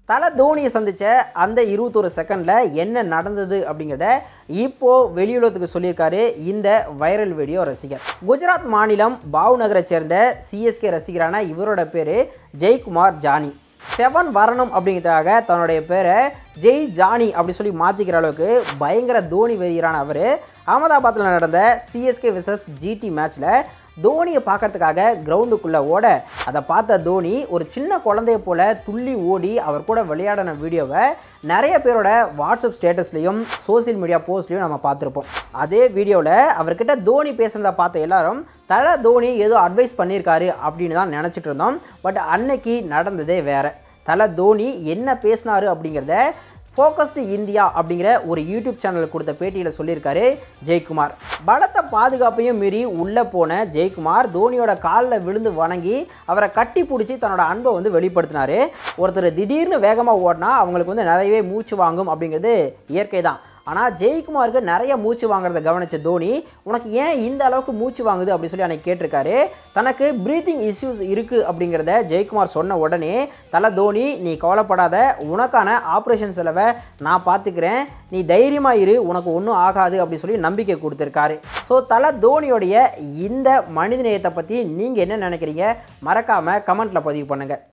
தலை தோனியை சந்தித்த அந்த இருபத்தொரு செகண்டில் என்ன நடந்தது அப்படிங்கிறத இப்போது வெளியுலகத்துக்கு சொல்லியிருக்காரு இந்த வைரல் வீடியோ ரசிகர் குஜராத் மாநிலம் பாவ்நகரை சேர்ந்த சிஎஸ்கே ரசிகரான இவரோட பேர் ஜெய்குமார் ஜானி செவன் வரணும் அப்படிங்கிறதுக்காக தன்னுடைய பேரை ஜெய் ஜானி அப்படி சொல்லி மாற்றிக்கிற அளவுக்கு பயங்கர தோனி வெறியரான அவர் அகமதாபாத்தில் நடந்த சிஎஸ்கே விசஸ் ஜிடி மேட்ச்சில் தோனியை பார்க்கறதுக்காக கிரவுண்டுக்குள்ளே ஓட அதை பார்த்த தோனி ஒரு சின்ன குழந்தைய போல துள்ளி ஓடி அவர் கூட விளையாடின வீடியோவை நிறைய பேரோட வாட்ஸ்அப் ஸ்டேட்டஸ்லையும் சோஷியல் மீடியா போஸ்ட்லையும் நம்ம பார்த்துருப்போம் அதே வீடியோவில் அவர்கிட்ட தோனி பேசுனதை பார்த்த எல்லாரும் தலை தோனி ஏதோ அட்வைஸ் பண்ணியிருக்காரு அப்படின்னு தான் நினச்சிட்டு இருந்தோம் பட் அன்னைக்கு நடந்ததே வேற தலை தோனி என்ன பேசினாரு அப்படிங்கிறத ஃபோக்கஸ்டு இந்தியா அப்படிங்கிற ஒரு யூடியூப் சேனலுக்கு கொடுத்த பேட்டியில் சொல்லியிருக்காரு ஜெயக்குமார் பலத்த பாதுகாப்பையும் மீறி உள்ளே போன ஜெயக்குமார் தோனியோட காலில் விழுந்து வணங்கி அவரை கட்டி பிடிச்சி தன்னோட அன்பை வந்து வெளிப்படுத்தினாரு ஒருத்தர் திடீர்னு வேகமாக ஓடினா அவங்களுக்கு வந்து நிறையவே மூச்சு வாங்கும் அப்படிங்கிறது இயற்கை தான் ஆனால் ஜெயக்குமாருக்கு நிறைய மூச்சு வாங்குறத கவனித்த தோனி உனக்கு ஏன் இந்த அளவுக்கு மூச்சு வாங்குது அப்படின்னு சொல்லி அன்னைக்கு கேட்டிருக்காரு தனக்கு ப்ரீத்திங் இஷ்யூஸ் இருக்குது அப்படிங்கிறத ஜெயக்குமார் சொன்ன உடனே தலை தோனி நீ கவலைப்படாத உனக்கான ஆப்ரேஷன் செலவை நான் பார்த்துக்கிறேன் நீ தைரியமாக இரு உனக்கு ஒன்றும் ஆகாது அப்படின்னு சொல்லி நம்பிக்கை கொடுத்துருக்காரு ஸோ தலை தோனியோடைய இந்த மனிதநேயத்தை பற்றி நீங்கள் என்ன நினைக்கிறீங்க மறக்காமல் கமெண்ட்டில் பதிவு பண்ணுங்கள்